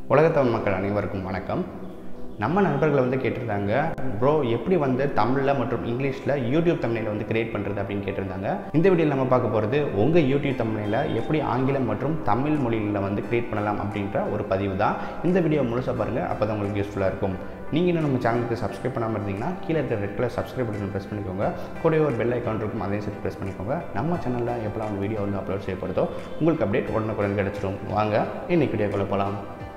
உலகத்தமிழ் மக்கள் அனைவருக்கும் வணக்கம் நம்ம நண்பர்களை வந்து கேட்டிருந்தாங்க ப்ரோ எப்படி வந்து தமிழில் மற்றும் இங்கிலீஷில் யூடியூப் தமிழில் வந்து கிரியேட் பண்ணுறது அப்படின்னு கேட்டிருந்தாங்க இந்த வீடியோவில் நம்ம பார்க்க போகிறது உங்கள் யூடியூப் தமிழில் எப்படி ஆங்கிலம் மற்றும் தமிழ் மொழியில் வந்து கிரியேட் பண்ணலாம் அப்படின்ற ஒரு பதிவு தான் இந்த வீடியோ முழுசாக பாருங்கள் அப்போ தான் உங்களுக்கு யூஸ்ஃபுல்லாக இருக்கும் நீங்கள் இன்னும் நம்ம சேனலுக்கு சப்ஸ்கிரைப் பண்ணாமல் இருந்தீங்கன்னா கீழே இருக்கிற red colour subscribe button press பண்ணிக்கோங்க கூடவே ஒரு பெல் ஐக்கான் இருக்கும் அதையும் சேர்த்து ப்ரெஸ் பண்ணிக்கோங்க நம்ம சேனலில் எப்போலாம் ஒரு வீடியோ வந்து அப்லோட் செய்யப்படுதோ உங்களுக்கு அப்டேட் உடனுக்குடன் கிடச்சிடும் வாங்க இன்னைக்கு வீடியோக்குள்ளே போகலாம்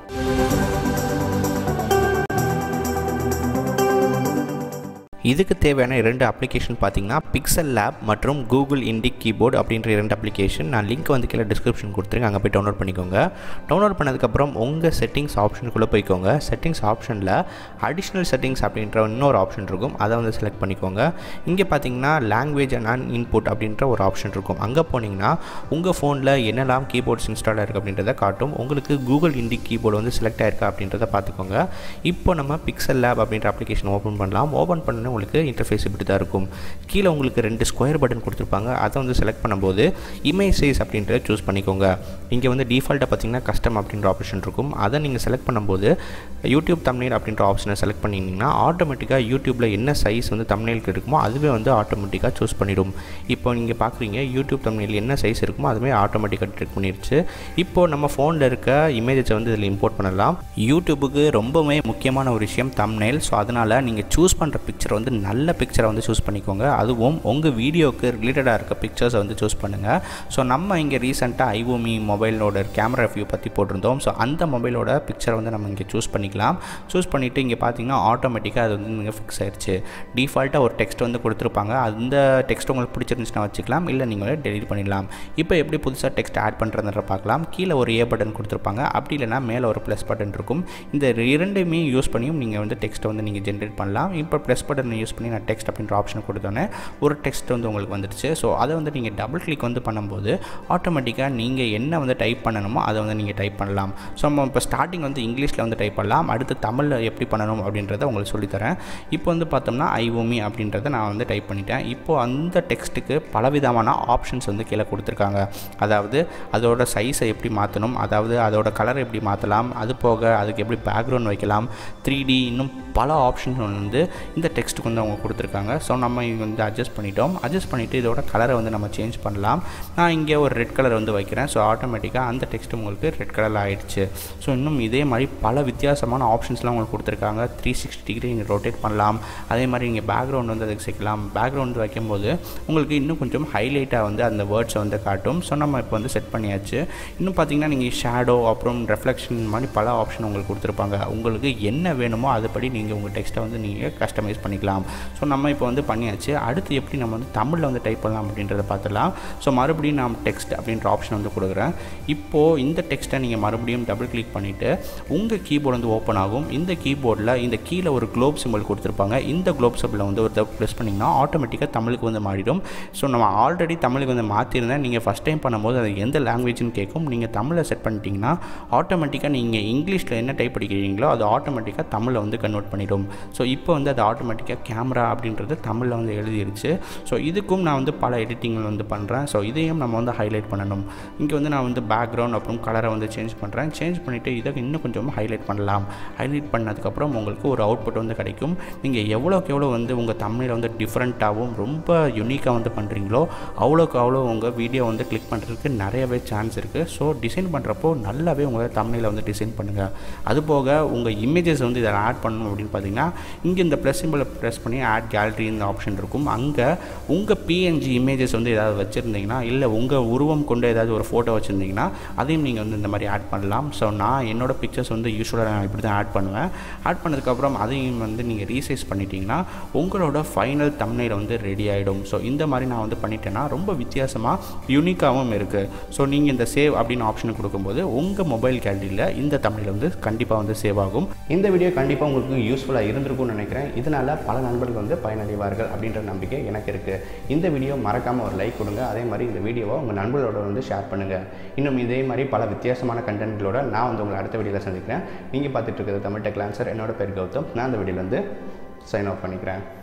இதுக்கு தேவையான இரண்டு அப்ளிகேஷன் பார்த்தீங்கன்னா பிக்சல் லேப் மற்றும் கூகுள் இண்டிக் கீபோர்டு அப்படின்ற இரண்டு அப்ளிகேஷன் நான் லிங்க் வந்து கீழே டிஸ்கிரிப்ஷன் கொடுத்துருங்க அங்கே போய் டவுன்லோட் பண்ணிக்கோங்க டவுன்லோட் பண்ணதுக்கப்புறம் உங்கள் செட்டிங்ஸ் ஆப்ஷனுக்குள்ளே போய்க்கோங்க செட்டிங்ஸ் ஆப்ஷனில் அடிஷ்னல் செட்டிங்ஸ் அப்படின்ற இன்னொரு ஆப்ஷன் இருக்கும் அதை வந்து செலக்ட் பண்ணிக்கோங்க இங்கே பார்த்தீங்கன்னா லாங்குவேஜ் அண்ட் அண்ட் இன்புட் அப்படின்ற ஒரு ஆப்ஷன் இருக்கும் அங்கே போனீங்கன்னா உங்கள் ஃபோனில் என்னெல்லாம் கீபோர்ட்ஸ் இன்ஸ்டால் ஆயிருக்கு அப்படின்றத காட்டும் உங்களுக்கு கூகுள் இண்டிக் கீபோர்டு வந்து செலக்ட் ஆயிருக்கா அப்படின்றத பார்த்துக்கோங்க இப்போ நம்ம பிக்சல் லேப் அப்படின்ற அப்ளிகேஷன் ஓப்பன் பண்ணலாம் ஓப்பன் பண்ண உங்களுக்கு இன்டர்ஃபேஸ் இப்படி தான் இருக்கும் கீழே உங்களுக்கு ரெண்டு ஸ்கொயர் பட்டன் கொடுத்துருப்பாங்க அதை வந்து செலக்ட் பண்ணும்போது இமேஜ் சைஸ் அப்படின்றத சூஸ் பண்ணிக்கோங்க இங்கே வந்து டிஃபால்ட்டாக பார்த்தீங்கன்னா கஸ்டம் அப்படின்ற ஆப்ஷன் இருக்கும் அதை நீங்கள் செலக்ட் பண்ணும்போது யூடியூப் தமிழ் அப்படின்ற ஆப்ஷனை செலக்ட் பண்ணிங்கன்னா ஆட்டோமேட்டிக்காக யூடியூப்பில் என்ன சைஸ் வந்து தமிழுக்கு இருக்குமோ அதுவே வந்து ஆட்டோமேட்டிக்காக சூஸ் பண்ணிடும் இப்போ நீங்கள் பார்க்குறீங்க யூடியூப் தமிழில் என்ன சைஸ் இருக்குமோ அதுவே ஆட்டோமேட்டிக்காக டிடெக்ட் பண்ணிடுச்சு இப்போது நம்ம ஃபோனில் இருக்க இமேஜஸை வந்து இதில் இம்போர்ட் பண்ணலாம் யூடியூபுக்கு ரொம்பவே முக்கியமான ஒரு விஷயம் தம்னைல் ஸோ அதனால் நீங்கள் சூஸ் பண்ணுற பிக்சர் வந்து நல்ல பிக்சரை வந்து சூஸ் பண்ணிக்கோங்க அதுவும் உங்கள் வீடியோக்கு ரிலேட்டடாக இருக்க பிக்சர்ஸை வந்து சூஸ் பண்ணுங்கள் ஸோ நம்ம இங்கே ரீசெண்டாக ஐஓமி மொபைலோட கேமரா ரிவ்யூ பற்றி போட்டிருந்தோம் ஸோ அந்த மொபைலோட பிக்சரை வந்து நம்ம இங்கே சூஸ் பண்ணிக்கலாம் சூஸ் பண்ணிவிட்டு இங்கே பார்த்தீங்கன்னா ஆட்டோமேட்டிக்காக அது வந்து இங்கே ஃபிக்ஸ் ஆயிடுச்சு டிஃபால்ட்டாக ஒரு டெக்ஸ்ட் வந்து கொடுத்துருப்பாங்க அந்த டெக்ஸ்ட் உங்களுக்கு பிடிச்சிருந்துச்சுன்னா வச்சுக்கலாம் இல்லை நீங்களே டெலிட் பண்ணிடலாம் இப்போ எப்படி புதுசாக டெக்ஸ்ட் ஆட் பண்ணுறதுன்ற பார்க்கலாம் கீழே ஒரு ஏ பட்டன் கொடுத்துருப்பாங்க அப்படி இல்லைனா மேலே ஒரு ப்ளஸ் பட்டன் இருக்கும் இந்த இரண்டுமே யூஸ் பண்ணியும் நீங்கள் வந்து டெக்ஸ்ட்டை வந்து நீங்கள் ஜென்ரேட் பண்ணலாம் இப்போ ப்ளஸ் பட்டன் யூஸ் பண்ணி நான் டெக்ஸ்ட் அப்படின்ற ஆப்ஷன் கொடுத்தோன்னே ஒரு டெக்ஸ்ட் வந்து உங்களுக்கு வந்துடுச்சு ஸோ அதை வந்து நீங்கள் டபுள் கிளிக் வந்து பண்ணும்போது ஆட்டோமேட்டிக்காக நீங்கள் என்ன வந்து டைப் பண்ணணுமோ அதை வந்து நீங்கள் டைப் பண்ணலாம் ஸோ நம்ம இப்போ ஸ்டார்டிங் வந்து இங்கிலீஷில் வந்து டைப் பண்ணலாம் அடுத்து தமிழில் எப்படி பண்ணணும் அப்படின்றத உங்களுக்கு சொல்லித்தரேன் இப்போ வந்து பார்த்தோம்னா ஐஓமி அப்படின்றத நான் வந்து டைப் பண்ணிட்டேன் இப்போது அந்த டெக்ஸ்ட்டுக்கு பலவிதமான ஆப்ஷன்ஸ் வந்து கீழே கொடுத்துருக்காங்க அதாவது அதோட சைஸை எப்படி மாற்றணும் அதாவது அதோட கலரை எப்படி மாற்றலாம் அது போக அதுக்கு எப்படி பேக்ரவுண்ட் வைக்கலாம் த்ரீ டி இன்னும் பல ஆப்ஷன்ஸ் வந்து இந்த டெக்ஸ்ட்டுக்கு வந்து அவங்க கொடுத்துருக்காங்க ஸோ நம்ம இங்கே வந்து அட்ஜஸ்ட் பண்ணிட்டோம் அட்ஜஸ்ட் பண்ணிவிட்டு இதோட கலரை வந்து நம்ம சேஞ்ச் பண்ணலாம் நான் இங்கே ஒரு ரெட் கலர் வந்து வைக்கிறேன் ஸோ ஆட்டோமேட்டிக்காக அந்த டெக்ஸ்ட் உங்களுக்கு ரெட் கலரில் ஆகிடுச்சு ஸோ இன்னும் இதே மாதிரி பல வித்தியாசமான ஆப்ஷன்ஸ்லாம் உங்களுக்கு கொடுத்துருக்காங்க த்ரீ சிக்ஸ்டி டிகிரி நீங்கள் ரொட்டேட் பண்ணலாம் அதே மாதிரி நீங்கள் பேக்ரவுண்ட் வந்து அதுக்கு சேர்க்கலாம் பேக்ரவுண்ட் வைக்கும்போது உங்களுக்கு இன்னும் கொஞ்சம் ஹைலைட்டாக வந்து அந்த வேர்ட்ஸை வந்து காட்டும் ஸோ நம்ம இப்போ வந்து செட் பண்ணியாச்சு இன்னும் பார்த்தீங்கன்னா நீங்கள் ஷேடோ அப்புறம் ரெஃப்ளெக்ஷன் மாதிரி பல ஆப்ஷன் உங்களுக்கு கொடுத்துருப்பாங்க உங்களுக்கு என்ன வேணுமோ அதுபடி நீங்கள் உங்கள் டெக்ஸ்ட்டை வந்து நீங்கள் கஸ்டமைஸ் பண்ணிக்கலாம் ஸோ நம்ம இப்போ வந்து பண்ணியாச்சு அடுத்து எப்படி நம்ம வந்து தமிழில் வந்து டைப் பண்ணலாம் அப்படின்றத பார்த்துலாம் ஸோ மறுபடியும் நான் டெக்ஸ்ட் அப்படின்ற ஆப்ஷன் வந்து கொடுக்குறேன் இப்போது இந்த டெக்ஸ்ட்டை நீங்கள் மறுபடியும் டபுள் கிளிக் பண்ணிவிட்டு உங்கள் கீபோர்டு வந்து ஓப்பன் ஆகும் இந்த கீபோர்டில் இந்த கீழே ஒரு குளோப் சிம்பிள் கொடுத்துருப்பாங்க இந்த குளோப் சிம்பிளை வந்து ஒரு ப்ரெஸ் பண்ணிங்கன்னா ஆட்டோமேட்டிக்காக தமிழுக்கு வந்து மாறிடும் ஸோ நம்ம ஆல்ரெடி தமிழுக்கு வந்து மாற்றிருந்தேன் நீங்கள் ஃபஸ்ட் டைம் பண்ணும்போது அது எந்த லாங்குவேஜ்னு கேட்கும் நீங்கள் தமிழில் செட் பண்ணிட்டீங்கன்னா ஆட்டோமேட்டிக்காக நீங்கள் இங்கிலீஷில் என்ன டைப் படிக்கிறீங்களோ அது ஆட்டோமேட்டிக்காக தமிழில் வந்து கன்வெர்ட் பண்ணிடும் ஸோ இப்போ வந்து அது ஆட்டோமேட்டிக்காக கேமரா அப்படின்றது தமிழில் வந்து எழுதிருச்சு ஸோ இதுக்கும் நான் வந்து பல எடிட்டிங்கள் வந்து பண்ணுறேன் ஸோ இதையும் நம்ம வந்து ஹைலைட் பண்ணணும் இங்கே வந்து நான் வந்து பேக்ரவுண்ட் அப்புறம் கலரை வந்து சேஞ்ச் பண்ணுறேன் சேஞ்ச் பண்ணிவிட்டு இதை இன்னும் கொஞ்சம் ஹைலைட் பண்ணலாம் ஹைலைட் பண்ணதுக்கப்புறம் உங்களுக்கு ஒரு அவுட்புட் வந்து கிடைக்கும் நீங்கள் எவ்வளோக்கு எவ்வளோ வந்து உங்கள் தமிழில் வந்து டிஃப்ரெண்ட்டாகவும் ரொம்ப யூனிக்காக வந்து பண்ணுறீங்களோ அவ்வளோக்கு அவ்வளோ உங்கள் வீடியோ வந்து கிளிக் பண்ணுறதுக்கு நிறையவே சான்ஸ் இருக்குது ஸோ டிசைன் பண்ணுறப்போ நல்லாவே உங்கள் தமிழில் வந்து டிசைன் பண்ணுங்கள் அதுபோக உங்கள் இமேஜஸ் வந்து இதை ஆட் பண்ணணும் அப்படின்னு பார்த்தீங்கன்னா இங்கே இந்த ப்ளஸ் சிம்பிளை ப்ரெஸ் பண்ணி ஆட் கேலரி இந்த ஆப்ஷன் இருக்கும் அங்கே உங்கள் பிஎன்ஜி இமேஜஸ் வந்து ஏதாவது வச்சுருந்தீங்கன்னா இல்லை உங்கள் உருவம் கொண்டு ஏதாவது ஒரு ஃபோட்டோ வச்சுருந்தீங்கன்னா அதையும் நீங்கள் வந்து இந்த மாதிரி ஆட் பண்ணலாம் ஸோ நான் என்னோடய பிக்சர்ஸ் வந்து யூஸ்வலாக நான் இப்படி தான் ஆட் பண்ணுவேன் ஆட் பண்ணதுக்கப்புறம் அதையும் வந்து நீங்கள் ரீசைஸ் பண்ணிட்டீங்கன்னா உங்களோட ஃபைனல் தமிழில் வந்து ரெடி ஆகிடும் ஸோ இந்த மாதிரி நான் வந்து பண்ணிட்டேன்னா ரொம்ப வித்தியாசமாக யூனிக்காகவும் இருக்குது ஸோ நீங்கள் இந்த சேவ் அப்படின்னு ஆப்ஷன் கொடுக்கும்போது உங்கள் மொபைல் கேலரியில் இந்த தமிழில் வந்து கண்டிப்பாக வந்து சேவ் ஆகும் இந்த வீடியோ கண்டிப்பாக உங்களுக்கு யூஸ்ஃபுல்லாக இருந்திருக்கும்னு நினைக்கிறேன் இதனால் பல நண்பர்கள் வந்து பயனடைவார்கள் அப்படின்ற நம்பிக்கை எனக்கு இருக்குது இந்த வீடியோ மறக்காமல் ஒரு லைக் கொடுங்க அதே மாதிரி இந்த வீடியோவை உங்கள் நண்பர்களோட வந்து ஷேர் பண்ணுங்கள் இன்னும் இதே மாதிரி பல வித்தியாசமான கண்டென்ட்களோட நான் வந்து உங்களை அடுத்த வீடியோவில் சந்திக்கிறேன் நீங்கள் பார்த்துட்டு இருக்கிறது தமிழ் டெக் லான்சர் என்னோட பேர் கௌதம் நான் அந்த வீடியோவில் வந்து சைன் ஆஃப் பண்ணிக்கிறேன்